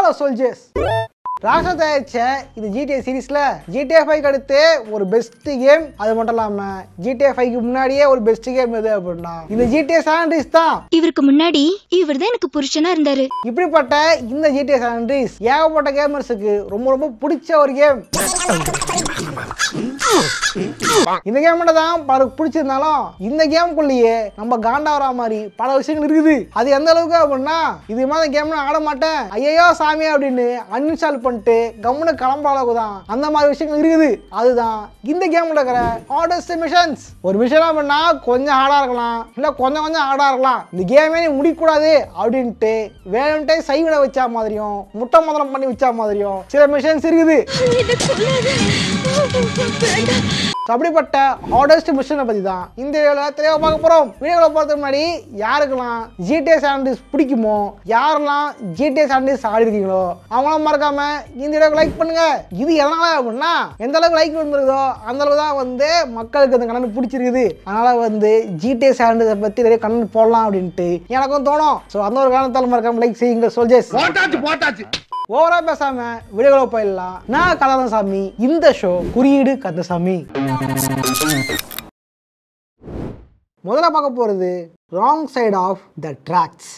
Soldiers Rasha தயாரிச்ச இந்த GTA சீரீஸ்ல GTA five அடுத்து ஒரு பெஸ்ட் கேம் அது மட்டும் இல்லாம ஜிடிஏ ஃபைவ்க்கு முன்னாடியே ஒரு பெஸ்ட் கேம் எது அப்படின்னா இந்த ஜிடிஏ சாண்ட்ரிஸ் தான் இவருக்கு முன்னாடி இவர் தான் எனக்கு புருஷனா இருந்தாரு இப்படிப்பட்ட இந்த ஜிடிஏ சாண்ட்ரிஸ் ஏகப்பட்ட கேமர்ஸுக்கு ரொம்ப ரொம்ப பிடிச்ச ஒரு கேம் இந்த கேம் மட்டும் தான் பலருக்கு பிடிச்சிருந்தாலும் இந்த கேமுக்குள்ளேயே நம்ம காண்டாவரா மாதிரி பல விஷயங்கள் இருக்குது அது எந்த அளவுக்கு அப்படின்னா இது மாதிரி கேம் நான் ஆட மாட்டேன் ஐயோ சாமி அப்படின்னு அன்இன்ஸ்டால் பண்ணிட்டு கம்முன்னு கிளம்புற அளவுக்கு தான் அந்த மாதிரி விஷயங்கள் இருக்குது அதுதான் இந்த கேம்ல இருக்கிற ஹார்டஸ்ட் மிஷன்ஸ் ஒரு மிஷன் அப்படின்னா கொஞ்சம் ஹார்டா இருக்கலாம் இல்ல கொஞ்சம் கொஞ்சம் ஹார்டா இருக்கலாம் இந்த கேமே நீ முடிக்கக்கூடாது அப்படின்ட்டு வேணும்ட்டே சைவிட வச்சா மாதிரியும் முட்டை மந்திரம் பண்ணி வச்சா மாதிரியும் சில மிஷன்ஸ் இருக்குது So, அப்படிப்பட்ட ஹார்டஸ்ட் மிஷனை பற்றி தான் இந்த வீடியோவில் தெளிவாக பார்க்க போகிறோம் வீடியோவில் போகிறதுக்கு முன்னாடி யாருக்கெல்லாம் ஜிடிஏ சாண்டிஸ் பிடிக்குமோ யாரெல்லாம் ஜிடிஏ சாண்டிஸ் ஆடிருக்கீங்களோ அவங்களாம் மறக்காம இந்த வீடியோக்கு லைக் பண்ணுங்க இது எதனால அப்படின்னா எந்த அளவுக்கு லைக் வந்துருதோ அந்த அளவு தான் வந்து மக்களுக்கு அந்த கண்ணன் பிடிச்சிருக்குது அதனால வந்து ஜிடிஏ சாண்டிஸை பற்றி நிறைய கண்ணன் போடலாம் அப்படின்ட்டு எனக்கும் தோணும் ஸோ அந்த ஒரு காரணத்தால் மறக்காம லைக் செய்யுங்க சோல்ஜர்ஸ் போட்டாச்சு போட்டாச்சு ஓவரா பேசாம வீடியோக்குள்ள போயிடலாம் நான் கதாசாமி இந்த ஷோ குறியீடு கந்தசாமி முதல்ல பார்க்க போறது wrong side of the tracks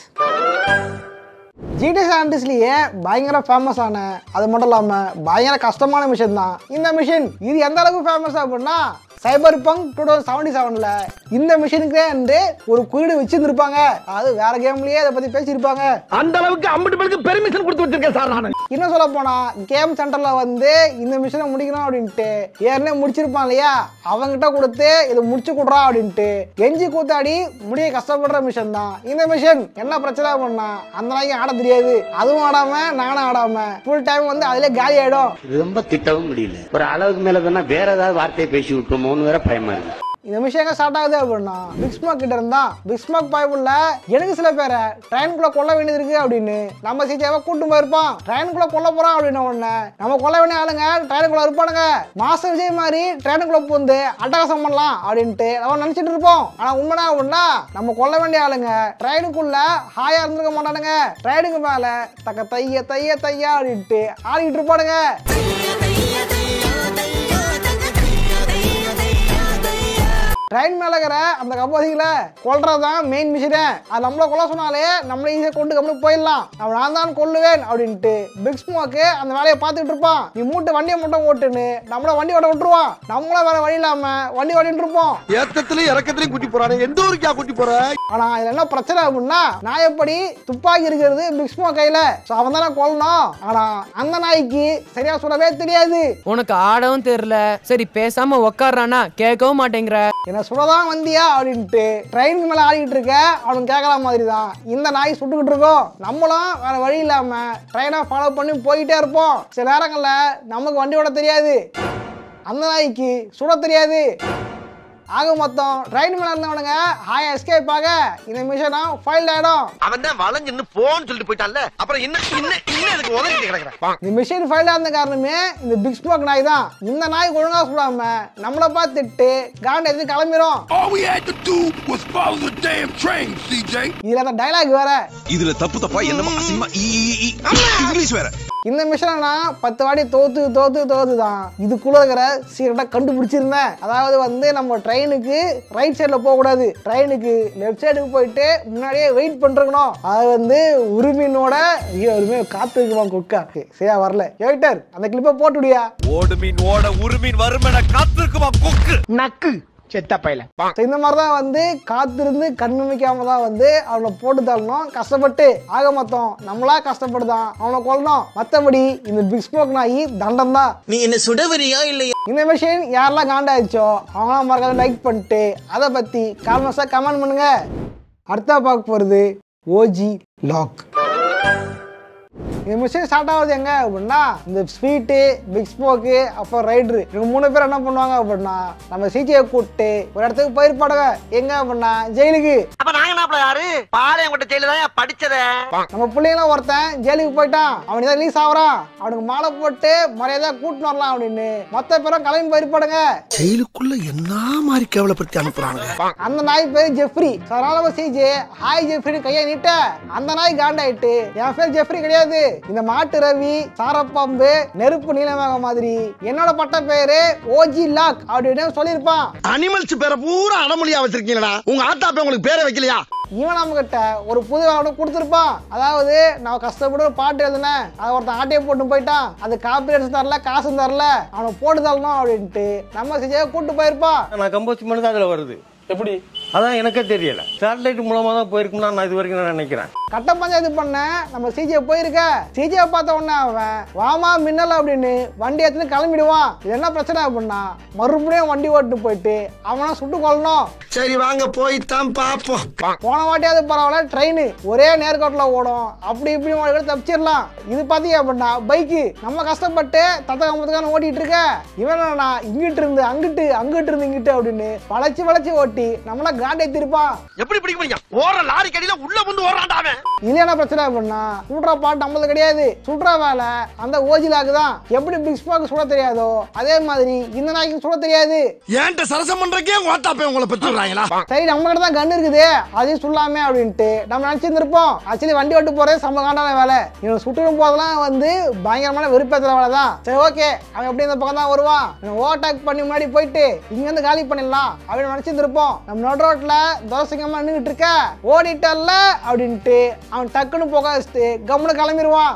GT சாண்டிஸ்லயே பயங்கர ஃபேமஸ் ஆன அது மட்டும் இல்லாம பயங்கர கஷ்டமான மிஷின் தான் இந்த மிஷின் இது எந்த அளவுக்கு ஃபேமஸ் அப்படின்னா cyberpunk two thousand seventy செவன்ல இந்த மிஷினுக்கே வந்து ஒரு குறியீடு வச்சிருந்துருப்பாங்க அது வேற கேம்லயே அதை பத்தி பேசியிருப்பாங்க அந்த அளவுக்கு அம்பட்டு பேருக்கு பெர்மிஷன் கொடுத்து வச்சிருக்கேன் சார் நானு இன்னும் சொல்ல போனா கேம் சென்டர்ல வந்து இந்த மிஷினை முடிக்கணும் அப்படின்ட்டு ஏற்கனவே முடிச்சிருப்பான் இல்லையா அவங்ககிட்ட கொடுத்து இதை முடிச்சு கொடுறா அப்படின்ட்டு எஞ்சி கூத்தாடி முடிய கஷ்டப்படுற மிஷன் தான் இந்த மிஷன் என்ன பிரச்சனை பண்ணா அந்த நாய்க்கு ஆட தெரியாது அதுவும் ஆடாம நானும் ஆடாம ஃபுல் டைம் வந்து அதுல காலி ஆயிடும் ரொம்ப திட்டவும் முடியல ஒரு அளவுக்கு மேல தானே வேற ஏதாவது வார்த்தையை பேசி விட்டுருமோன்னு வேற பயமா இருக்கு இந்த விஷயம் எங்க ஸ்டார்ட் ஆகுது அப்படின்னா பிக்ஸ்மாக் கிட்ட இருந்தா பிக்ஸ்மாக் பாய்புள்ள எனக்கு சில பேரை ட்ரெயினுக்குள்ள கொல்ல வேண்டியது இருக்கு அப்படின்னு நம்ம சீச்சாவை கூட்டு போயிருப்பான் ட்ரெயினுக்குள்ள கொல்ல போறான் அப்படின்ன உடனே நம்ம கொல்ல வேண்டிய ஆளுங்க ட்ரெயினுக்குள்ள இருப்பானுங்க மாச விஜய் மாதிரி ட்ரெயினுக்குள்ள பூந்து அட்டகாசம் பண்ணலாம் அப்படின்ட்டு நம்ம நினைச்சிட்டு இருப்போம் ஆனா உண்மைனா அப்படின்னா நம்ம கொல்ல வேண்டிய ஆளுங்க ட்ரெயினுக்குள்ள ஹாயா இருந்திருக்க மாட்டானுங்க ட்ரெயினுக்கு மேல தக்க தைய தைய தையா அப்படின்ட்டு ஆடிக்கிட்டு இருப்பானுங்க ட்ரெயின் மேல இருக்கிற அந்த கம்போசிங்கள கொல்றதுதான் மெயின் மிஷினே அது நம்மள கொல்ல சொன்னாலே நம்மள ஈஸியாக கொண்டு கம்மி போயிடலாம் நம்ம நான் தான் கொல்லுவேன் அப்படின்ட்டு பிக் ஸ்மோக்கு அந்த வேலையை பார்த்துக்கிட்டு இருப்பான் நீ மூட்டை வண்டியை மட்டும் ஓட்டுன்னு நம்மள வண்டி ஓட்ட விட்டுருவான் நம்மள வேற வழி இல்லாம வண்டி ஓட்டிட்டு இருப்போம் ஏத்தத்திலயும் இறக்கத்திலயும் கூட்டி போறானே எந்த ஊருக்கா கூட்டி போற ஆனா இதுல என்ன பிரச்சனை அப்படின்னா நான் எப்படி துப்பாக்கி இருக்கிறது பிக் ஸ்மோக் கையில ஸோ அவன் தானே கொல்லணும் ஆனா அந்த நாய்க்கு சரியா சொல்லவே தெரியாது உனக்கு ஆடவும் தெரியல சரி பேசாம உக்காடுறானா கேட்கவும் மாட்டேங்கிற என்ன சுடதான் வந்தியா அப்படின்ட்டு ட்ரெயினுக்கு மேலே ஆடிக்கிட்டு இருக்க அவனுக்கு கேட்கலாம் மாதிரி தான் இந்த நாய் சுட்டுக்கிட்டு இருக்கோம் நம்மளும் வேற வழி இல்லாம ட்ரெயினை ஃபாலோ பண்ணி போயிட்டே இருப்போம் சில நேரங்களில் நமக்கு வண்டி ஓட தெரியாது அந்த நாய்க்கு சுட தெரியாது ஆக மொத்தம் ட்ரெயின் மேலே இருந்தவனுங்க ஹாய் எஸ்கேப் ஆக இந்த மிஷனா ஃபைல் ஆயிடும் அவன் தான் வளைஞ்சுன்னு போன்னு சொல்லிட்டு போயிட்டான்ல அப்புறம் இன்னும் இன்னும் இன்னும் அதுக்கு உதவிட்டு கிடக்குறேன் இந்த மிஷின் ஃபைல் ஆன காரணமே இந்த பிக் ஸ்மோக் நாய் தான் இந்த நாய் ஒழுங்கா சுடாம நம்மளை பார்த்துட்டு காண்ட எடுத்து கிளம்பிரும் All we had to do was follow the damn train, CJ. இதுல அந்த டைலாக் வேற இதுல தப்பு தப்பா என்னமோ அசிங்கமா ஈ, ஈ, ஈ. இங்கிலீஷ் வேற இந்த மிஷனை நான் பத்து வாட்டி தோத்து தோத்து தோத்து தான் இதுக்குள்ள இருக்கிற சீக்கிரட்டா கண்டுபிடிச்சிருந்தேன் அதாவது வந்து நம்ம ட்ரெயினுக்கு ரைட் சைடில் போகக்கூடாது ட்ரெயினுக்கு லெஃப்ட் சைடுக்கு போயிட்டு முன்னாடியே வெயிட் பண்ணிருக்கணும் அது வந்து உரிமையினோட ஐயோ உரிமை காத்துக்குமா குக்கா சரியா வரல வெயிட்டர் அந்த கிளிப்பை போட்டுடியா ஓடு மீன் ஓட உரு மீன் வருமென காத்திருக்குமா கொக்கு நக்கு செத்த பையல So, இந்த மாதிரி தான் வந்து காத்திருந்து கண்ணுமிக்காம தான் வந்து அவனை போட்டு தள்ளணும் கஷ்டப்பட்டு ஆக மொத்தம் நம்மளா கஷ்டப்படுதான் அவனை கொல்லணும் மற்றபடி இந்த பிக் ஸ்மோக் நாயி தண்டம் தான் நீ என்ன சுடவரியா இல்லையா இந்த மிஷின் யாரெல்லாம் காண்டாயிடுச்சோ அவங்களாம் மறக்காத லைக் பண்ணிட்டு அதை பற்றி கால்மஸாக கமெண்ட் பண்ணுங்க அடுத்தா பார்க்க போகிறது ஓஜி லாக் இந்த மிஷின் ஸ்டார்ட் ஆகுது எங்க அப்படின்னா இந்த ஸ்வீட்டு பிக் ஸ்மோக்கு அப்புறம் ரைடரு இவங்க மூணு பேர் என்ன பண்ணுவாங்க அப்படின்னா நம்ம சிஜியை கூப்பிட்டு ஒரு இடத்துக்கு போயிருப்பாடுங்க எங்க அப்படின்னா ஜெயிலுக்கு அப்ப நாங்க என்ன யாரு பாளையம் கொண்ட ஜெயில தான் படிச்சத நம்ம பிள்ளைங்களும் ஒருத்தன் ஜெயிலுக்கு போயிட்டான் அவன் தான் ரிலீஸ் ஆகுறான் அவனுக்கு மாலை போட்டு மரியாதையா கூட்டின்னு வரலாம் அப்படின்னு மொத்த பேரும் கிளம்பி போயிருப்பாடுங்க ஜெயிலுக்குள்ள என்ன மாதிரி கேவலப்படுத்தி அனுப்புறாங்க அந்த நாய் பேரு ஜெஃப்ரி So, அதனால சிஜே ஹாய் ஜெஃப்ரி கையை நீட்ட அந்த நாய் காண்டாயிட்டு என் பேர் ஜெஃப்ரி கிடையாது இந்த மாட்டு ரவி சாரப்பாம்பு நெருப்பு நீலமாக மாதிரி என்னோட பட்ட பேரு ஓஜி லாக் அப்படின்னு சொல்லியிருப்பான் அனிமல்ஸ் பேரை பூரா அடமொழியா வச்சிருக்கீங்களா உங்க ஆத்தாப்ப உங்களுக்கு பேரை வைக்கலையா இவன் நம்ம கிட்ட ஒரு புது வேலை கொடுத்துருப்பான் அதாவது நான் கஷ்டப்பட்டு ஒரு பாட்டு எழுதினேன் அதை ஒருத்தன் ஆட்டையை போட்டு போயிட்டான் அது காப்பிரைட்ஸ் தரல காசும் தரல அவனை போட்டு தரணும் அப்படின்ட்டு நம்ம செஞ்சே கூட்டு போயிருப்பான் நான் கம்போஸ் பண்ணது அதுல வருது எப்படி அதான் எனக்கே தெரியல சேட்டலைட் மூலமா தான் போயிருக்கும்னா நான் இது வரைக்கும் நான் நினைக்கிறேன் கட்ட பஞ்சாயத்து பண்ண நம்ம சிஜே போயிருக்க சிஜே பார்த்த உடனே அவன் வாமா மின்னல் அப்படின்னு வண்டி எடுத்துன்னு கிளம்பிடுவான் இது என்ன பிரச்சனை அப்படின்னா மறுபடியும் வண்டி ஓட்டு போயிட்டு அவனை சுட்டு கொள்ளணும் சரி வாங்க போய்தான் பாப்போம் போன வாட்டியாவது பரவாயில்ல ட்ரெயின் ஒரே நேர்கோட்டில் ஓடும் அப்படி இப்படி ஓடி கூட தப்பிச்சிடலாம் இது பார்த்தீங்க அப்படின்னா பைக்கு நம்ம கஷ்டப்பட்டு தத்த கம்பத்துக்கான ஓட்டிட்டு இருக்க இவன் என்னன்னா இங்கிட்டு இருந்து அங்கிட்டு அங்கிட்டு இருந்து இங்கிட்டு அப்படின்னு வளைச்சு வளைச்சு ஓட்டி நம்மள காண்டை திருப்பான் எப்படி பிடிக்க முடியும் ஓடுற லாரி கடியில உள்ள வந்து ஓடுறான்டா அவன் இது என்ன பிரச்சனை அப்படின்னா சுடுற பாட்டு நம்மளது கிடையாது சுடுற வேலை அந்த ஓஜிலாக்கு தான் எப்படி பிக் ஸ்பாக்கு சுட தெரியாதோ அதே மாதிரி இந்த நாய்க்கு சுட தெரியாது ஏன்ட்ட சரசம் பண்றக்கே உங்க ஆத்தாப்ப உங்களை பெற்றுறாங்களா சரி நம்ம கிட்ட தான் கன் இருக்குது அதையும் சொல்லாமே அப்படின்ட்டு நம்ம நினைச்சிருந்திருப்போம் ஆக்சுவலி வண்டி ஓட்டு போறது சம்ம காண்டான வேலை இவன் சுட்டுடும் போதெல்லாம் வந்து பயங்கரமான வெறுப்பேற்றுற வேலை தான் சரி ஓகே அவன் எப்படி இந்த பக்கம் தான் வருவான் ஓவர்டேக் பண்ணி முன்னாடி போயிட்டு இங்க இருந்து காலி பண்ணிடலாம் அப்படின்னு நினைச்சிருந்திருப்போம் நம்ம நடு ரோட்ல தோசைங்கம்மா நின்றுட்டு இருக்க ஓடிட்டல்ல அப்படின்ட்டு அவன் டக்குன்னு போக வச்சுட்டு கம்முன்னு கிளம்பிடுவான்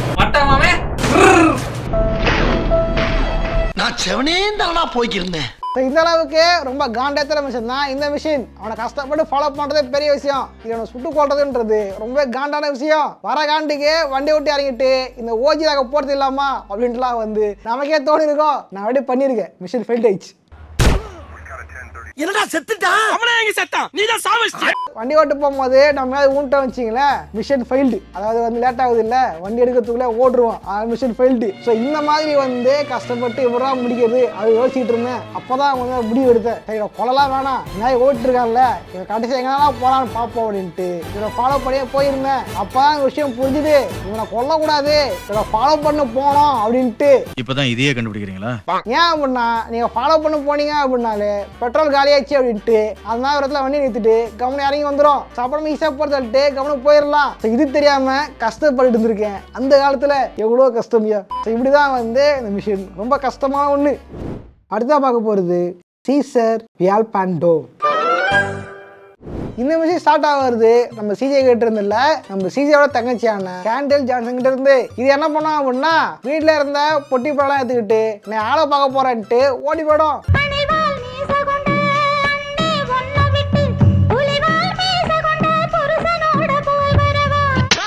நான் செவனே தானா போய்க்கிருந்தேன் So, இந்த அளவுக்கு ரொம்ப காண்டேத்திர மிஷின் தான் இந்த மிஷின் அவனை கஷ்டப்பட்டு ஃபாலோ பண்றதே பெரிய விஷயம் இவனை சுட்டு கொள்றதுன்றது ரொம்ப காண்டான விஷயம் வர காண்டுக்கு வண்டி விட்டு இறங்கிட்டு இந்த ஓஜியாக போறது இல்லாமா அப்படின்ட்டுலாம் வந்து நமக்கே தோணி இருக்கும் நான் அப்படியே பண்ணியிருக்கேன் மிஷின் ஃபெயில்ட் ஆயிடுச்சு என்னடா செத்துட்டான் அவனே எங்க செத்தான் நீ தான் சாவச்சிட்ட வண்டி ஓட்டு போகும்போது நம்ம ஏதாவது ஊன்ட்டோம் வச்சிங்களேன் மிஷின் ஃபெயில்டு அதாவது வந்து லேட் ஆகுது இல்லை வண்டி எடுக்கிறதுக்குள்ளே ஓட்டுருவோம் மிஷின் ஃபெயில்டு ஸோ இந்த மாதிரி வந்து கஷ்டப்பட்டு இவரா முடிக்கிறது அது யோசிச்சுட்டு இருந்தேன் அப்போ தான் வந்து முடிவு எடுத்தேன் சரி இவன் கொலலாம் வேணாம் நாய் ஓட்டிருக்கான்ல இவன் கடைசி எங்கெல்லாம் போகலான்னு பார்ப்போம் அப்படின்ட்டு இவனை ஃபாலோ பண்ணியே போயிருந்தேன் அப்போ தான் விஷயம் புரிஞ்சுது இவனை கொல்லக்கூடாது இவனை ஃபாலோ பண்ண போனோம் அப்படின்ட்டு இப்பதான் இதையே கண்டுபிடிக்கிறீங்களா ஏன் அப்படின்னா நீங்க ஃபாலோ பண்ண போனீங்க அப்படின்னாலே பெட்ரோல் காலியாச்சு அப்படின்ட்டு அந்த இடத்துல வண்டி நிறுத்திட்டு கவனம் இறங்கி வந்துடும் சாப்பிடாம ஈஸியாக போகிற தள்ளிட்டு கவனம் போயிடலாம் So, இது தெரியாம கஷ்டப்பட்டு இருந்திருக்கேன் அந்த காலத்துல எவ்வளோ கஷ்டம்யா ஸோ இப்படிதான் வந்து இந்த மிஷின் ரொம்ப கஷ்டமான ஒண்ணு அடுத்தா பார்க்க போறது சீசர் வியால் பாண்டோ இந்த மிஷின் ஸ்டார்ட் ஆகுறது நம்ம சிஜே கிட்ட இருந்தில்ல நம்ம சிஜேவோட தங்கச்சியான கேண்டில் ஜான்சன் கிட்ட இருந்து இது என்ன பண்ணோம் அப்படின்னா வீட்ல இருந்த பொட்டி பழம் எடுத்துக்கிட்டு நான் ஆளை பார்க்க போறேன்ட்டு ஓடி போயிடும் மணிவால் மீச கொண்ட அண்ணே ஒன்ன விட்டு புலிவால் மீச கொண்ட புருஷனோட போய் வரவா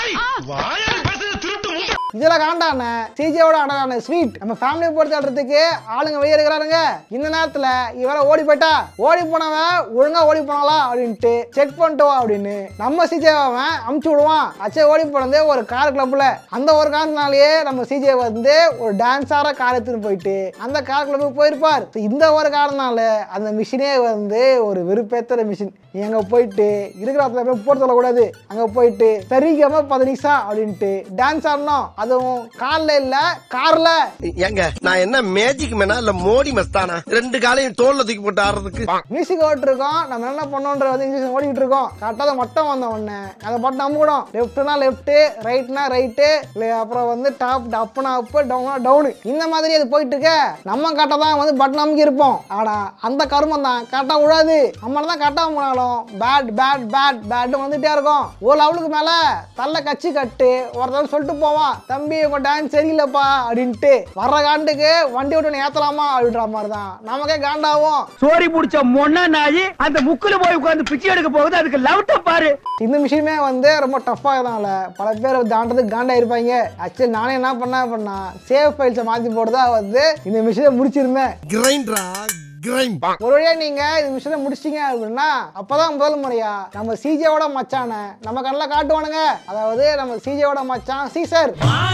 இதுல காண்டான சிஜேவோட அடனான ஸ்வீட் நம்ம ஃபேமிலி பொறுத்த இடத்துக்கு ஆளுங்க வெளியே இருக்கிறாருங்க இந்த நேரத்துல இவர ஓடி போயிட்டா ஓடி போனவன் ஒழுங்கா ஓடி போனாலா அப்படின்ட்டு செக் பண்ணிட்டு வா அப்படின்னு நம்ம சிஜே அவன் அமுச்சு விடுவான் அச்சே ஓடி போனது ஒரு கார் கிளப்ல அந்த ஒரு காரணத்தினாலேயே நம்ம சிஜே வந்து ஒரு டான்ஸார கார் எடுத்துன்னு போயிட்டு அந்த கார் கிளப்புக்கு போயிருப்பார் So, இந்த ஒரு காரணனால அந்த மிஷினே வந்து ஒரு வெறுப்பேத்துற மிஷின் நீ அங்க போயிட்டு இருக்கிற இடத்துல போய் போட்டு சொல்லக்கூடாது அங்க போயிட்டு சரிகம பதினிசா அப்படின்ட்டு டான்ஸ் ஆடணும் அதுவும் கார்ல இல்ல கார்ல ஏங்க நான் என்ன மேஜிக் மேனா இல்ல மோடி மஸ்தானா ரெண்டு காலையும் தோல்ல தூக்கி போட்டு ஆடுறதுக்கு மியூசிக் ஓட்டிருக்கோம் நம்ம என்ன பண்ணோன்ற வந்து இன்ஜெக்ஷன் ஓடிட்டு இருக்கோம் கரெக்டாக அதை மட்டும் வந்த உடனே அதை மட்டும் நம்பிடும் லெஃப்ட்னா லெஃப்ட் ரைட்னா ரைட்டு அப்புறம் வந்து டாப் அப்னா அப்பு டவுனா டவுனு இந்த மாதிரி அது போயிட்டு இருக்க நம்ம கரெக்டாக தான் வந்து பட்டன் நம்பி இருப்போம் ஆனா அந்த கருமம் தான் கரெக்டாக விடாது நம்ம தான் கரெக்டாக போனாலும் பேட் பேட் பேட் பேட் வந்துட்டே இருக்கும் ஒரு லெவலுக்கு மேல தள்ள கச்சி கட்டு ஒருத்தன் சொல்லிட்டு போவான் தம்பி உங்க டான்ஸ் சரியில்லைப்பா அப்படின்ட்டு வர்ற காண்டுக்கு வண்டி விட்டு ஏத்தலாமா அப்படின்ற மாதிரி தான் நமக்கே காண்டாவும் சோரி புடிச்ச மொன்ன நாயி அந்த முக்குல போய் உட்கார்ந்து பிச்சை எடுக்க போகுது அதுக்கு லவ்ட்ட பாரு இந்த மிஷினுமே வந்து ரொம்ப டஃப்பாக இருந்தனால பல பேர் தாண்டதுக்கு காண்டா இருப்பாங்க ஆக்சுவலி நானே என்ன பண்ணேன் அப்படின்னா சேவ் ஃபைல்ஸை மாற்றி போட்டு வந்து இந்த மிஷினை முடிச்சிருந்தேன் கிரைண்டரா கிரைண்ட் ஒரு வழியா நீங்க இந்த மிஷினை முடிச்சிட்டீங்க அப்படின்னா அப்பதான் முதல் முறையா நம்ம சிஜேவோட மச்சான நம்ம கண்ணில் காட்டுவானுங்க அதாவது நம்ம சிஜேவோட மச்சான் சீசர்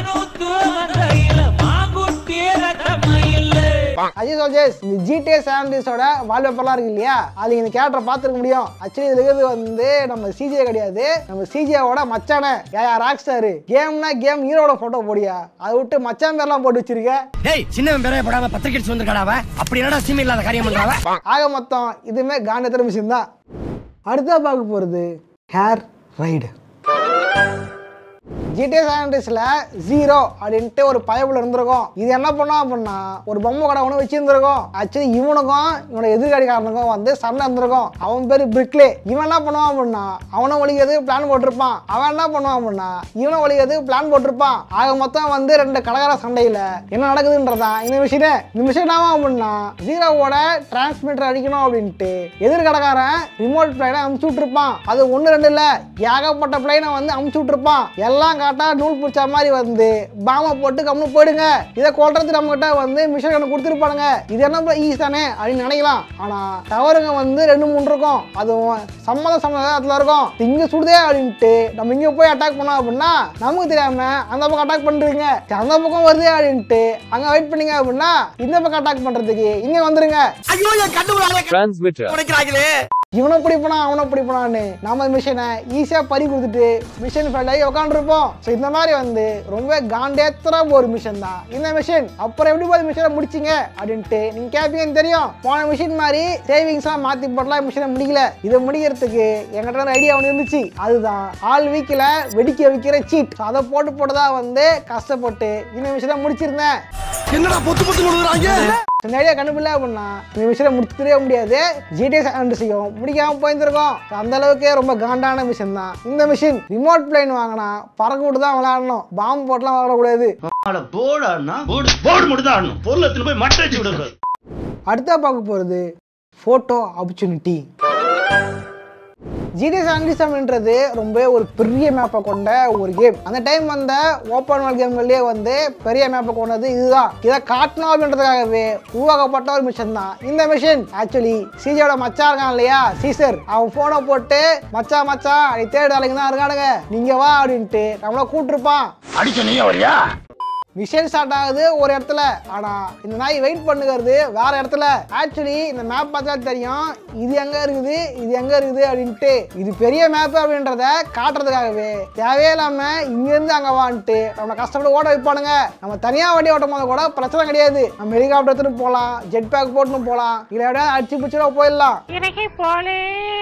அஜய் சோல்ஜர்ஸ் இந்த ஜிடிஏ சாண்டிஸோட வால்பேப்பர்லாம் இருக்கு இல்லையா அது இந்த கேரக்டரை பார்த்துருக்க முடியும் ஆக்சுவலி இதுல இருக்கிறது வந்து நம்ம சிஜே கிடையாது நம்ம சிஜேவோட மச்சான யா ராக் ஸ்டார் கேம்னா கேம் ஹீரோட போட்டோ போடியா அதை விட்டு மச்சான் பேர்லாம் போட்டு வச்சிருக்க டேய் சின்னவன் பேரே படாம பத்திரிக்கை வந்திருக்காடாவ அப்படி என்னடா சீமை இல்லாத காரியம் பண்றாவ ஆக மொத்தம் இதுவுமே காண்டத்திர மிஷின் தான் அடுத்தா பார்க்க போகிறது ஹேர் ரைடு ஜிடிஏ சானிடைஸ்ல ஜீரோ அப்படின்ட்டு ஒரு பயபுல இருந்திருக்கும் இது என்ன பண்ணும் அப்படின்னா ஒரு பொம்மை கடை ஒன்று வச்சிருந்திருக்கும் ஆக்சுவலி இவனுக்கும் இவனோட எதிர்காலிக்காரனுக்கும் வந்து சண்டை இருந்திருக்கும் அவன் பேரு பிரிக்லே இவன் என்ன பண்ணுவான் அப்படின்னா அவனை ஒழிக்கிறதுக்கு பிளான் போட்டிருப்பான் அவன் என்ன பண்ணுவான் அப்படின்னா இவனை ஒழிக்கிறதுக்கு பிளான் போட்டிருப்பான் ஆக மொத்தம் வந்து ரெண்டு கலகர சண்டையில என்ன நடக்குதுன்றதான் இந்த விஷயம் இந்த விஷயம் என்ன ஆகும் அப்படின்னா ஜீரோவோட டிரான்ஸ்மிட்டர் அடிக்கணும் அப்படின்ட்டு எதிர்கடக்காரன் ரிமோட் பிளைனை அமுச்சு விட்டுருப்பான் அது ஒன்று ரெண்டு இல்லை ஏகப்பட்ட பிளைனை வந்து அமுச்சு விட்டுருப்பான் எல்லாம் காட்டா நூல் பிடிச்ச மாதிரி வந்து பாமை போட்டு கம்னு போயிடுங்க இதை கொல்றதுக்கு நம்ம கிட்ட வந்து மிஷின் கண்ணு கொடுத்துருப்பானுங்க இது என்ன ஈஸி தானே அப்படின்னு நினைக்கலாம் ஆனா டவருங்க வந்து ரெண்டு மூணு இருக்கும் அதுவும் சம்மத சம்மதத்துல இருக்கும் இங்க சுடுதே அப்படின்ட்டு நம்ம இங்க போய் அட்டாக் பண்ணோம் அப்படின்னா நமக்கு தெரியாம அந்த பக்கம் அட்டாக் பண்றீங்க சரி, அந்த பக்கம் வருதே அப்படின்ட்டு அங்க வெயிட் பண்ணீங்க அப்படின்னா இந்த பக்கம் அட்டாக் பண்றதுக்கு இங்க வந்துருங்க ஐயோ என் கண்ணு உடைக்கிறாங்களே இவனை பிடிப்பனா அவனை பிடிப்பனான்னு நம்ம மிஷினை ஈஸியாக பறி கொடுத்துட்டு மிஷின் ஃபெயில் ஆகி உட்காந்துருப்போம் ஸோ இந்த மாதிரி வந்து ரொம்ப காண்டேத்தர ஒரு மிஷின் தான் இந்த மிஷின் அப்புறம் எப்படி போய் மிஷினை முடிச்சிங்க அப்படின்ட்டு நீங்கள் கேட்பீங்கன்னு தெரியும் போன மிஷின் மாதிரி சேவிங்ஸ்லாம் மாற்றி போட்டலாம் மிஷினை முடிக்கல இதை முடிக்கிறதுக்கு என்கிட்ட ஒரு ஐடியா ஒன்று இருந்துச்சு அதுதான் ஆள் வீக்கில் வெடிக்க வைக்கிற சீட் ஸோ அதை போட்டு போட்டு தான் வந்து கஷ்டப்பட்டு இந்த மிஷினை முடிச்சிருந்தேன் என்னடா பொத்து பொத்து கொடுக்குறாங்க இந்த ஐடியா கண்டுபிடில அப்படின்னா இந்த விஷயம் முடிச்சிடவே முடியாது ஜிடிஎஸ் ஆண்டு செய்யும் முடிக்காம போயிருந்திருக்கோம் அந்த அளவுக்கு ரொம்ப காண்டான மிஷின் தான் இந்த மிஷின் ரிமோட் பிளேன் வாங்கினா பறக்க விட்டு தான் விளையாடணும் பாம்பு போட்டுலாம் விளையாடக்கூடாது போடாண்ணா போடு போடு மட்டும் தான் ஆடணும் பொருள் எடுத்துட்டு போய் மட்டை வச்சு விடுறது அடுத்தா பார்க்க போகிறது ஃபோட்டோ ஆப்பர்ச்சுனிட்டி ஜிடிஎஸ் ஆண்டிசம்ன்றது ரொம்ப ஒரு பெரிய மேப்பை கொண்ட ஒரு கேம் அந்த டைம் வந்த ஓப்பன் வேர்ல்ட் கேம்கள்லேயே வந்து பெரிய மேப்பை கொண்டது இதுதான் இதை காட்டணும் அப்படின்றதுக்காகவே உருவாக்கப்பட்ட ஒரு மிஷன் தான் இந்த மிஷன் ஆக்சுவலி சிஜியோட மச்சான் இருக்கான் இல்லையா சீசர் அவன் ஃபோனை போட்டு மச்சா மச்சா நீ தேடு ஆளுங்க தான் இருக்கானுங்க நீங்க வா அப்படின்ட்டு நம்மள கூப்பிட்டுருப்பான் அடிச்ச நீ வரியா மிஷன் ஸ்டார்ட் ஆகுது ஒரு இடத்துல ஆனா இந்த நாய் வெயிட் பண்ணுகிறது வேற இடத்துல ஆக்சுவலி இந்த மேப் பார்த்தா தெரியும் இது எங்க இருக்குது இது எங்க இருக்குது அப்படின்ட்டு இது பெரிய மேப் அப்படின்றத காட்டுறதுக்காகவே தேவையே இல்லாம இங்க இருந்து அங்க வான்ட்டு நம்ம கஷ்டப்பட்டு ஓட வைப்பானுங்க நம்ம தனியா வண்டி ஓட்டும் போது கூட பிரச்சனை கிடையாது நம்ம ஹெலிகாப்டர் எடுத்துட்டு போகலாம் ஜெட் பேக் போட்டுன்னு போகலாம் இல்லை எப்படியா அடிச்சு பிடிச்சிட போயிடலாம் இறகை போலே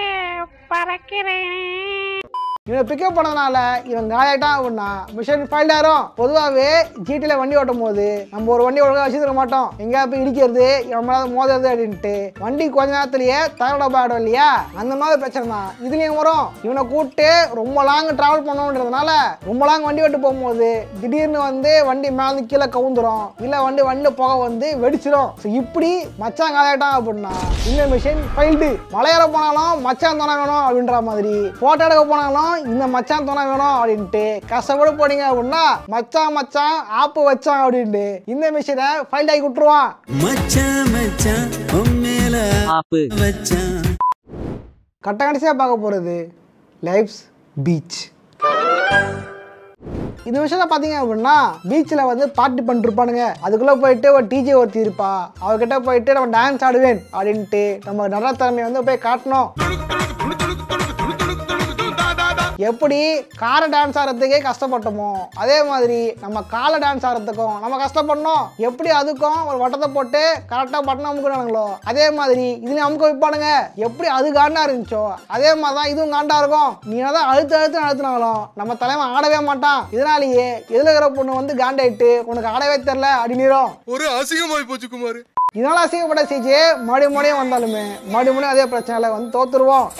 பறக்கிறேன் இவனை பிக்கப் பண்ணதுனால இவன் காலியாயிட்டான் அப்படின்னா மிஷன் ஃபைல்ட் ஆயிரும் பொதுவாகவே ஜிடியில் வண்டி ஓட்டும் போது நம்ம ஒரு வண்டி ஒழுங்காக வச்சுருக்க மாட்டோம் எங்கேயா போய் இடிக்கிறது எவன் மேலே மோதுறது அப்படின்ட்டு வண்டி கொஞ்ச நேரத்திலேயே தகவல் ஆகிடும் இல்லையா அந்த மாதிரி பிரச்சனை தான் இதுலேயும் வரும் இவனை கூப்பிட்டு ரொம்ப லாங் ட்ராவல் பண்ணணுன்றதுனால ரொம்ப லாங் வண்டி ஓட்டு போகும்போது திடீர்னு வந்து வண்டி மேலே கீழே கவுந்துரும் இல்லை வண்டி வண்டியில் புகை வந்து வெடிச்சிரும் ஸோ இப்படி மச்சான் காலியாயிட்டான் அப்படின்னா இந்த மிஷின் ஃபைல்டு மலையேற போனாலும் மச்சான் துணை வேணும் அப்படின்ற மாதிரி போட்டோ எடுக்க போனாலும் இந்த மச்சான் துணை வேணும் அப்படின்ட்டு கஷ்டப்பட்டு போனீங்க அப்படின்னா மச்சான் மச்சான் ஆப்பு வச்சான் அப்படின்ட்டு இந்த மிஷினை ஃபைல் ஆகி விட்டுருவான் மச்சான் மச்சான் உண்மையில ஆப்பு வச்சான் கட்ட கடைசியாக பார்க்க போகிறது லைஃப்ஸ் பீச் இந்த விஷயத்த பார்த்தீங்க அப்படின்னா பீச்சில் வந்து பார்ட்டி பண்ணிருப்பானுங்க அதுக்குள்ளே போயிட்டு ஒரு டிஜே ஒருத்தி இருப்பா அவகிட்ட போயிட்டு நம்ம டான்ஸ் ஆடுவேன் அப்படின்ட்டு நம்ம நல்ல திறமையை வந்து போய் காட்டணும் எப்படி காரை டான்ஸ் ஆடுறதுக்கே கஷ்டப்பட்டோமோ அதே மாதிரி நம்ம காலை டான்ஸ் ஆடுறதுக்கும் நம்ம கஷ்டப்படணும் எப்படி அதுக்கும் ஒரு வட்டத்தை போட்டு கரெக்டாக பட்டன் அமுக்குறானுங்களோ அதே மாதிரி இதுலயும் அமுக்க வைப்பானுங்க எப்படி அது காண்டா இருந்துச்சோ அதே மாதிரி தான் இதுவும் காண்டா இருக்கும் நீ தான் அழுத்து அழுத்து அழுத்தினாலும் நம்ம தலைவன் ஆடவே மாட்டான் இதனாலேயே எதில் இருக்கிற பொண்ணு வந்து காண்டாயிட்டு உனக்கு ஆடவே தெரில அப்படின்னுரும் ஒரு அசிங்கமாய் போச்சு குமார் இதனால அசிங்கப்பட்ட சிஜி மறுபடியும் மறுபடியும் வந்தாலுமே மறுபடியும் மறுபடியும் அதே பிரச்சனையில வந்து தோத்துருவோம்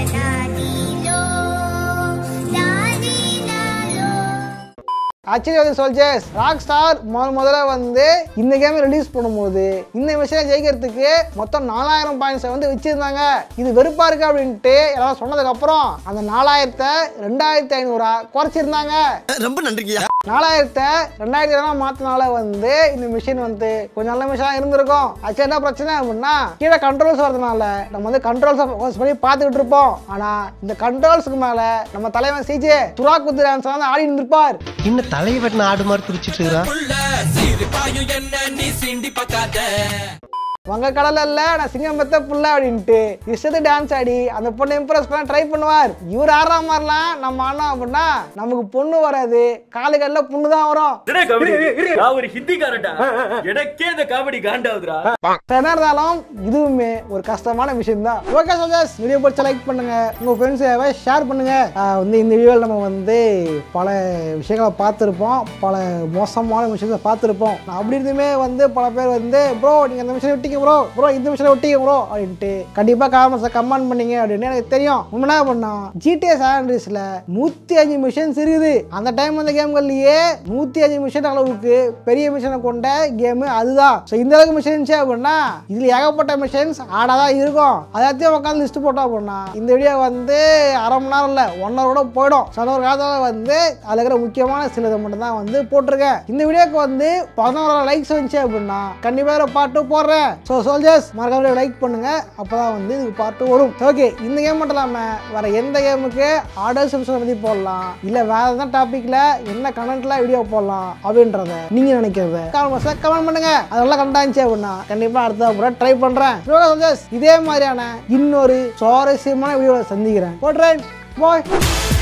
ஆக்சுவலி வந்து சொல்ஜர்ஸ் ராக் ஸ்டார் முதல் முதல்ல வந்து இந்த கேம் ரிலீஸ் பண்ணும்போது இந்த விஷயம் ஜெயிக்கிறதுக்கு மொத்தம் நாலாயிரம் பாயிண்ட்ஸை வந்து வச்சிருந்தாங்க இது வெறுப்பா இருக்கு அப்படின்ட்டு எல்லாரும் சொன்னதுக்கு அப்புறம் அந்த நாலாயிரத்தை ரெண்டாயிரத்தி ஐநூறா குறைச்சிருந்தாங்க ரொம்ப நன்றிங்கய்யா நாலாயிரத்தை ரெண்டாயிரத்தி ஐநூறு மாத்தினால வந்து இந்த மிஷின் வந்து கொஞ்சம் நல்ல மிஷினாக இருந்திருக்கும் ஆக்சுவலி என்ன பிரச்சனை அப்படின்னா கீழே கண்ட்ரோல்ஸ் வரதுனால நம்ம வந்து கண்ட்ரோல்ஸ் ஃபோக்கஸ் பண்ணி பார்த்துக்கிட்டு இருப்போம் ஆனா இந்த கண்ட்ரோல்ஸ்க்கு மேல நம்ம தலைவன் சிஜே சுறா குத்து டான்ஸ் வந்து ஆடி இருந்திருப்பார் இன்னும் தலையை வெட்டின ஆடு மாதிரி துடிச்சிட்டு இருக்கிறான் சீரு பாயும் என்ன நீ சீண்டி பார்க்காத உங்க கடல இல்ல நான் சிங்கம் பெத்த புள்ள அப்படின்ட்டு இஷ்டத்து டான்ஸ் ஆடி அந்த பொண்ணை இம்ப்ரெஸ் பண்ண ட்ரை பண்ணுவார் இவர் ஆடுற மாதிரிலாம் நம்ம ஆனோம் அப்படின்னா நமக்கு பொண்ணு வராது காலுகள்ல புண்ணு தான் வரும் நான் ஒரு ஹிந்திக்காரன்டா எனக்கே இந்த காமெடி காண்டாவுதுடா என்ன இருந்தாலும் இதுவுமே ஒரு கஷ்டமான விஷயம் தான் ஓகே சோஜஸ் வீடியோ பிடிச்ச லைக் பண்ணுங்க உங்க ஃப்ரெண்ட்ஸை ஷேர் பண்ணுங்க ஆஹ் வந்து இந்த வீடியோவில் நம்ம வந்து பல விஷயங்களை பார்த்துருப்போம் பல மோசமான விஷயங்களை பார்த்துருப்போம் நான் அப்படி இருந்துமே வந்து பல பேர் வந்து ப்ரோ நீங்கள் இந்த விஷயம் விட்டீங்க ப்ரோ ப்ரோ இந்த விஷயம் விட்டீங்க ப்ரோ அப்படின்ட்டு கண்டிப்பாக காமெண்ட்ஸை கமெண்ட் பண்ணீங்க அப்படின்னு எனக்கு தெரியும் நம்ம என்ன பண்ணோம் ஜிடிஏ சாண்ட்ரிஸில் நூற்றி அஞ்சு மிஷன்ஸ் இருக்குது அந்த டைம் அந்த கேம்கள்லேயே நூற்றி அஞ்சு மிஷன் அளவுக்கு பெரிய மிஷனை கொண்ட கேமு அதுதான் ஸோ இந்த அளவுக்கு மிஷன் இருந்துச்சு அப்படின்னா இதில் ஏகப்பட்ட மிஷன்ஸ் ஆடாக தான் இருக்கும் அதாத்தையும் உட்காந்து லிஸ்ட் போட்டோம் அப்படின்னா இந்த வீடியோ வந்து அரை மணி நேரம் இல்லை ஒன் ஹவர் கூட போயிடும் ஸோ ஒரு காலத்தில் வந்து அதில் இருக்கிற முக்கியமான சிலதை மட்டும் தான் வந்து போட்டிருக்கேன் இந்த வீடியோக்கு வந்து பதினோராயிரம் லைக்ஸ் வந்துச்சு அப்படின்னா கண்டிப்பாக பாட்டு போடுறேன் ஸோ சோல்ஜர்ஸ் மறக்காம லைக் பண்ணுங்க அப்போ தான் வந்து இதுக்கு பாட்டு வரும் ஓகே இந்த கேம் மட்டும் இல்லாமல் வேற எந்த கேமுக்கு ஆர்டர் சப்ஷன் பற்றி போடலாம் இல்லை வேற எந்த டாப்பிக்கில் என்ன கமெண்ட்ல வீடியோ போடலாம் அப்படின்றத நீங்கள் நினைக்கிறத கமெண்ட் கமெண்ட் பண்ணுங்க அதெல்லாம் கமெண்ட் ஆச்சு அப்படின்னா கண்டிப்பாக அடுத்த முறை ட்ரை பண்ணுறேன் இதே மாதிரியான இன்னொரு சுவாரஸ்யமான வீடியோவை சந்திக்கிறேன் போடுறேன் பாய்